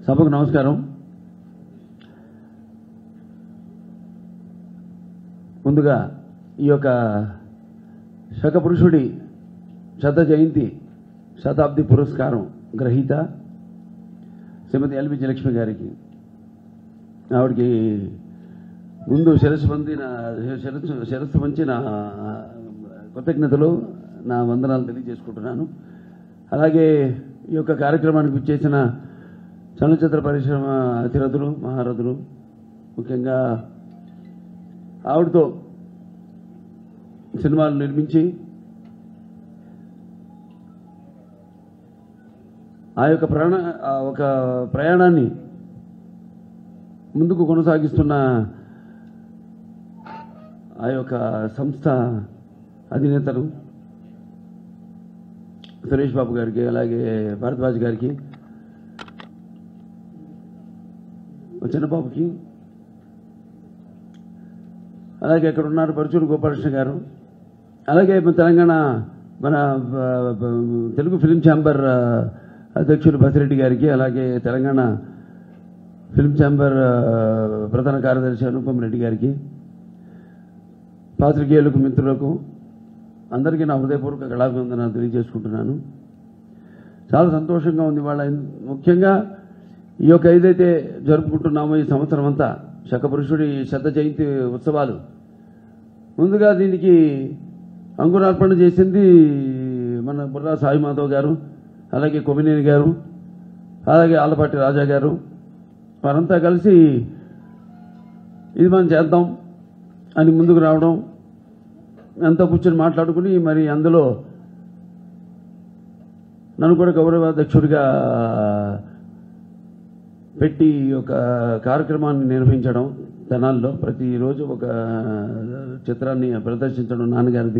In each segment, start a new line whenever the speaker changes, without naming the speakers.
సభకు నమస్కారం ముందుగా ఈ యొక్క శకపురుషుడి శత జయంతి శతాబ్ది పురస్కారం గ్రహీత శ్రీమతి ఎల్వి జయలక్ష్మి గారికి ఆవిడకి ముందు శిరస్సు పొందిన శిరస్సు శిరస్సు వంచి నా కృతజ్ఞతలు నా వందనాలు తెలియజేసుకుంటున్నాను అలాగే ఈ యొక్క కార్యక్రమానికి చేసిన చలనచిత్ర పరిశ్రమ అతిరథులు మహారథులు ముఖ్యంగా ఆవిడతో సినిమాలు నిర్మించి ఆ యొక్క ప్రాణ ఆ ఒక ప్రయాణాన్ని ముందుకు కొనసాగిస్తున్న ఆ యొక్క సంస్థ అధినేతలు సురేష్ బాబు గారికి అలాగే భరద్వాజ్ గారికి చిన్నబాబుకి అలాగే ఇక్కడ ఉన్నారు పరుచూరు గోపాలకృష్ణ గారు అలాగే మన తెలంగాణ మన ఆ, ఆ, తెలుగు ఫిలిం ఛాంబర్ ఆ, అధ్యక్షులు బసిరెడ్డి గారికి అలాగే తెలంగాణ ఫిలిం ఛాంబర్ ఆ, ప్రధాన కార్యదర్శి అనుపమ్ రెడ్డి గారికి పాత్రికేయులకు మిత్రులకు అందరికీ నా హృదయపూర్వక కళాభివందనాలు తెలియజేసుకుంటున్నాను చాలా సంతోషంగా ఉంది వాళ్ళ ముఖ్యంగా ఈ యొక్క ఏదైతే జరుపుకుంటున్నామో ఈ సంవత్సరం అంతా శకపురుషుడి శత జయంతి ఉత్సవాలు ముందుగా దీనికి అంకురార్పణ చేసింది మన బుర్రా సాయి మాధవ్ గారు అలాగే కొమినేని గారు అలాగే ఆలపాటి రాజా గారు వారంతా కలిసి ఇది మనం చేద్దాం అని ముందుకు రావడం అంతా కూర్చొని మాట్లాడుకుని మరి అందులో నన్ను కూడా గౌరవాధ్యక్షుడిగా పెట్టి ఈ యొక్క కార్యక్రమాన్ని నిర్వహించడం తెనాల్లో ప్రతిరోజు ఒక చిత్రాన్ని ప్రదర్శించడం నాన్నగారిది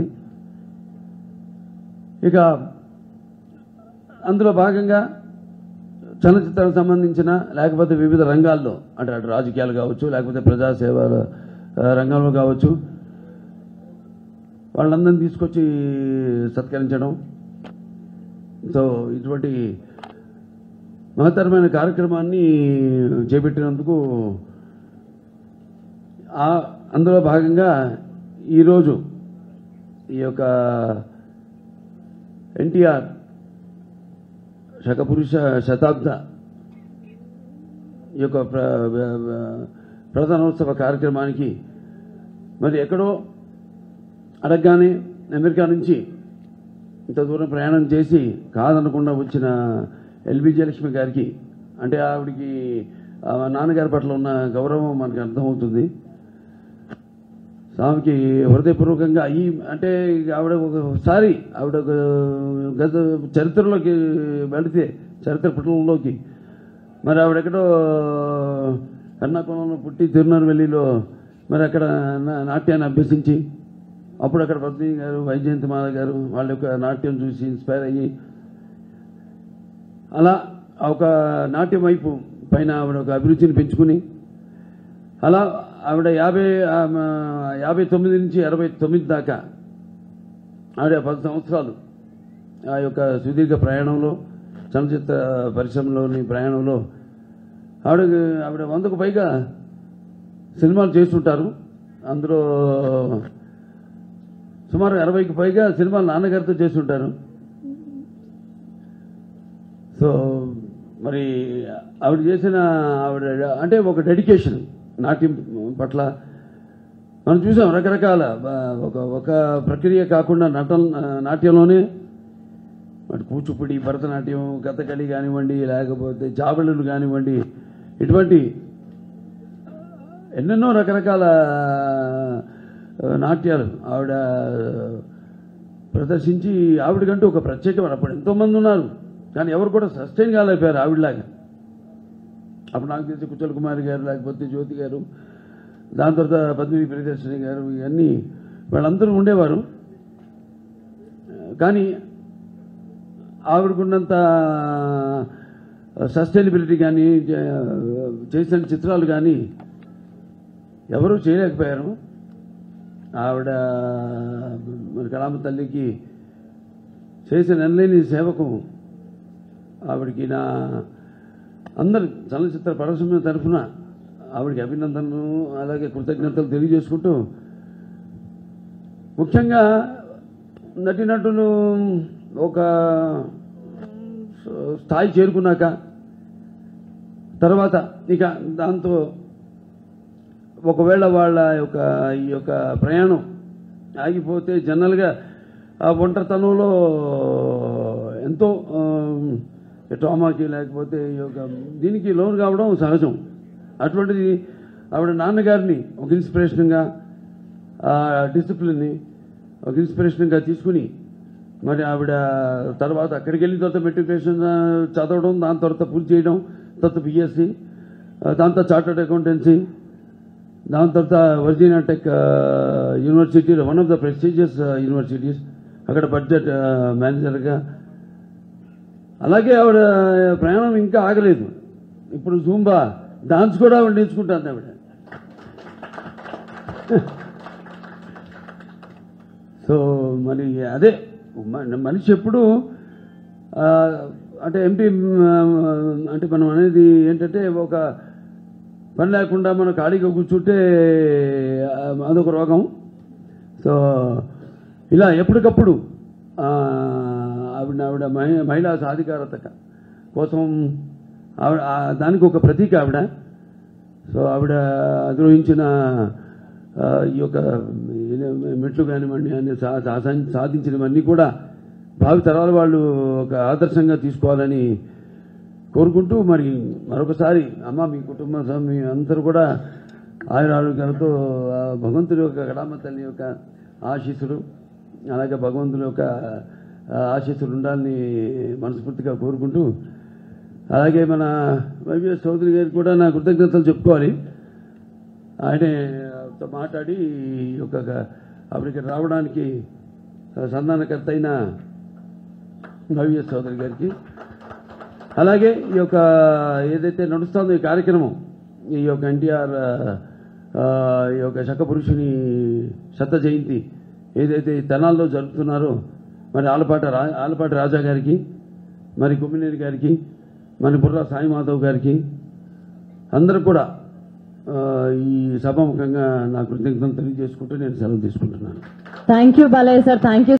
ఇక అందులో భాగంగా చలనచిత్రానికి సంబంధించిన లేకపోతే వివిధ రంగాల్లో అంటే అటు రాజకీయాలు కావచ్చు లేకపోతే ప్రజాసేవల ఆ, రంగంలో కావచ్చు వాళ్ళందరినీ తీసుకొచ్చి సత్కరించడం సో ఇటువంటి మహత్తరమైన కార్యక్రమాన్ని చేపట్టినందుకు ఆ అందులో భాగంగా ఈరోజు ఈ యొక్క ఎన్టీఆర్ శకపురుష శతాబ్ద ఈ యొక్క ప్ర ప్ర- ప్రధానోత్సవ కార్యక్రమానికి మరి ఎక్కడో అడగగానే అమెరికా నుంచి ఇంత దూరం ప్రయాణం చేసి కాదనకుండా వచ్చిన ఎల్బి జయలక్ష్మి గారికి అంటే ఆవిడికి ఆ నాన్నగారి పట్ల ఉన్న గౌరవం మనకు అర్థమవుతుంది స్వామికి హృదయపూర్వకంగా ఈ అంటే ఆవిడ ఒకసారి ఆవిడ ఒక గత చరిత్రలోకి వెళితే చరిత్ర పుటంలోకి మరి ఆవిడెక్కడో ఎర్నాకుళంలో పుట్టి తిరునెల్వేలిలో మరి అక్కడ నా- నాట్యాన్ని అభ్యసించి అప్పుడు అక్కడ పద్మిని గారు వైజయంతి మాల గారు వాళ్ళ యొక్క నాట్యం చూసి ఇన్స్పైర్ అయ్యి అలా ఒక నాట్యం వైపు పైన ఆవిడ ఒక అభిరుచిని పెంచుకుని అలా ఆవిడ యాభై ఆ, యాభై తొమ్మిది నుంచి అరవై తొమ్మిది దాకా ఆవిడ పది సంవత్సరాలు ఆ యొక్క సుదీర్ఘ ప్రయాణంలో చలనచిత్ర పరిశ్రమలోని ప్రయాణంలో ఆవిడ ఆవిడ వందకు పైగా సినిమాలు చేస్తుంటారు అందులో సుమారు అరవైకి పైగా సినిమాలు నాన్నగారితో చేస్తుంటారు సో మరి ఆవిడ చేసిన ఆవిడ అంటే ఒక డెడికేషన్ నాట్యం పట్ల మనం చూసాం రకరకాల బ- ఒక ఒక ప్రక్రియ కాకుండా నటన నాట్యంలోనే మరి కూచిపూడి భరతనాట్యం కథకళి కానివ్వండి లేకపోతే జాబిళలు కానివ్వండి ఇటువంటి ఎన్నెన్నో రకరకాల ఆ, నాట్యాలు ఆవిడ ప్రదర్శించి ఆవిడకంటూ ఒక ప్రత్యేకమైన అప్పుడు ఎంతోమంది ఉన్నారు కానీ ఎవరు కూడా సస్టైన్ కాలేకపోయారు ఆవిడలాగా అప్పుడు నాకు తెలిసి కుచల్ కుమారి గారు లేకపోతే జ్యోతి గారు దాని తర్వాత పద్మిని ప్రియదర్శిని గారు ఇవన్నీ వాళ్ళందరూ ఉండేవారు కానీ ఆవిడకున్నంత సస్టైనబిలిటీ కానీ చేసిన చిత్రాలు కానీ ఎవరూ చేయలేకపోయారు ఆవిడ మరి కళామ తల్లికి చేసిన ఎనలేని సేవకు ఆవిడకి నా అందరు చలనచిత్ర పరిశ్రమ తరఫున ఆవిడకి అభినందనలు అలాగే కృతజ్ఞతలు తెలియజేసుకుంటూ ముఖ్యంగా నటినటులు ఒక స్థాయి చేరుకున్నాక తర్వాత ఇక దాంతో ఒకవేళ వాళ్ళ యొక్క ఈ యొక్క ప్రయాణం ఆగిపోతే జనరల్గా ఆ ఒంటరితనంలో ఎంతో ఆ, ట్రామాకి లేకపోతే ఈ యొక్క దీనికి లోన్ కావడం సహజం అటువంటిది ఆవిడ నాన్నగారిని ఒక ఇన్స్పిరేషన్గా ఆ డిసిప్లిన్ని ఒక ఇన్స్పిరేషన్గా తీసుకుని మరి ఆవిడ తర్వాత అక్కడికి వెళ్ళిన తర్వాత మెట్రికులేషన్ చదవడం దాని తర్వాత పూర్తి చేయడం తర్వాత బిఎస్సి దాని తర్వాత చార్టర్డ్ అకౌంటెన్సీ దాని తర్వాత Virginia Tech university one of the prestigious universities అక్కడ బడ్జెట్ మేనేజర్గా అలాగే ఆవిడ ప్రయాణం ఇంకా ఆగలేదు ఇప్పుడు జూంబా డాన్స్ కూడా ఆవిడ నేర్చుకుంటాను ఆవిడ సో మరి అదే మ- మనిషి ఎప్పుడు ఆ, అంటే ఎంపీ అంటే మనం అనేది ఏంటంటే ఒక పని లేకుండా మనం ఖాళీగా కూర్చుంటే ఆ, అదొక రోగం సో ఇలా ఎప్పటికప్పుడు ఆ, ఆవిడ ఆవిడ మహి- మహిళా సాధికారత కోసం ఆవిడ ఆ, దానికి ఒక ప్రతీక ఆవిడ సో ఆవిడ అధిరోహించిన ఆ, ఈ యొక్క మెట్లు కానివ్వండి అన్ని సా- సా- సాధించినవన్నీ కూడా భావి తరాల వాళ్ళు ఒక ఆదర్శంగా తీసుకోవాలని కోరుకుంటూ మరి మరొకసారి అమ్మ మీ కుటుంబ స- మీ అందరూ కూడా ఆయుర ఆరోగ్యాలతో ఆ భగవంతుడి యొక్క కడామ తల్లి యొక్క ఆశీస్సులు అలాగే భగవంతుడి యొక్క ఆ, ఆశీస్సులు ఉండాలని మనస్ఫూర్తిగా కోరుకుంటూ అలాగే మన వైవిఎస్ చౌదరి గారికి కూడా నా కృతజ్ఞతలు చెప్పుకోవాలి ఆయనతో మాట్లాడి ఈ యొక్క అప్పటికి రావడానికి సంధానకర్త అయిన వైవిఎస్ చౌదరి గారికి అలాగే ఈ యొక్క ఏదైతే నడుస్తుందో ఈ కార్యక్రమం ఈ యొక్క ఎన్టీఆర్ ఈ యొక్క శకపురుషుని శత జయంతి ఏదైతే ఈ తెనాల్లో జరుపుతున్నారో మరి ఆలపాట రా ఆలపాటి రాజా గారికి మరి కుమ్మినేని గారికి మరి బుర్రా సాయి మాధవ్ గారికి అందరూ కూడా ఆ, ఈ సభాముఖంగా నా కృతజ్ఞతలు తెలియజేసుకుంటూ నేను సెలవు తీసుకుంటున్నాను
thank you Balayya sir thank you